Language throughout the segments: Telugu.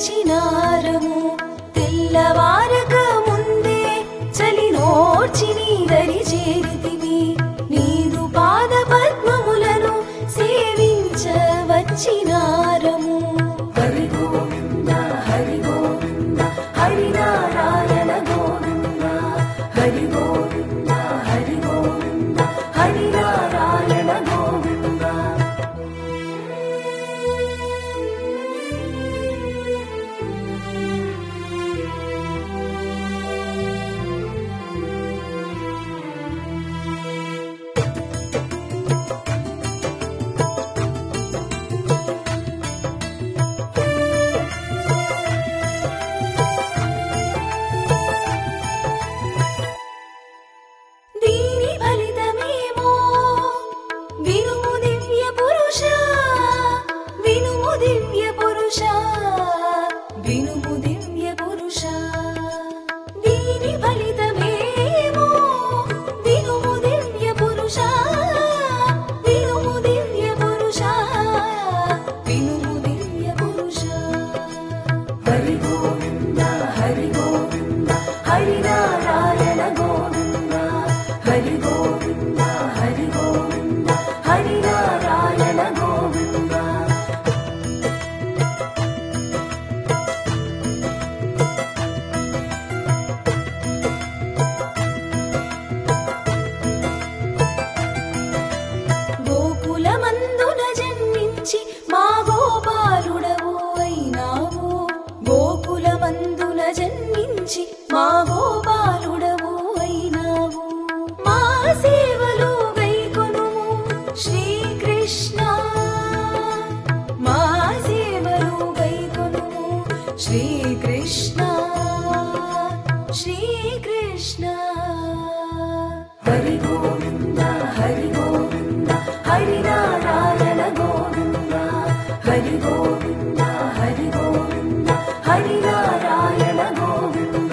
వచ్చినారము తెల్లవారక ముందే చలినోర్చి నీదరి చేరితివి నీదు పాద పద్మములను సేవించ వచ్చినారము హరి గోవింద హరి గోవింద హరి నారాయణ గోవింద హరి గోవింద హరి గోవింద హరి నారాయణ గోవింద దీని ఫలితమేమో వినుము దివ్య పురుష వినుము దివ్య పురుష వినుము దివ్య పురుష దీని ఫలితమేమో వినుము దివ్య పురుష వినుము దివ్య పురుష వినుము దివ్య పురుష హరి గోవింద హరి గోవింద హరి నారాయణ గోవింద హరి గోవింద హరి గోవింద హరి నారాయణ గోవింద గోకులమందున జన్మించి మా గోపాలుడవు అయినావు గోకులమందున జన్మించి మా గోపాలుడవు అయినావు మా సేవలు గైకొనుము శ్రీకృష్ణ మా సేవలు గైకొనుము శ్రీకృష్ణ శ్రీకృష్ణ హరి గోవింద హరి గోవింద హరి నారాయణ గోవింద హరి గోవింద హరి గోవింద హరి నారాయణ గోవింద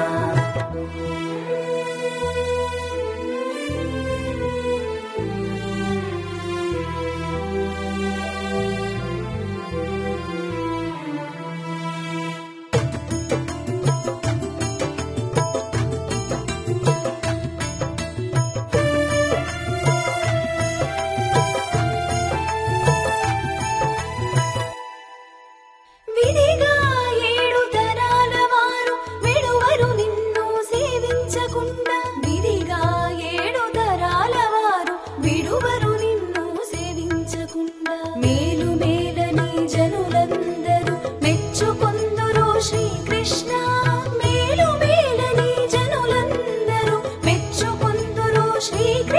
విధిగా ఏడు తరాల వారు విడువరు నిన్ను సేవించకుండా విధిగా ఏడు తరాల వారు విడువరు నిన్ను సేవించకుండా మేలు మేలని జనులందరూ మెచ్చుకొందురు శ్రీకృష్ణ మేలు మేలని జనులందరూ మెచ్చుకొందురు శ్రీకృష్ణ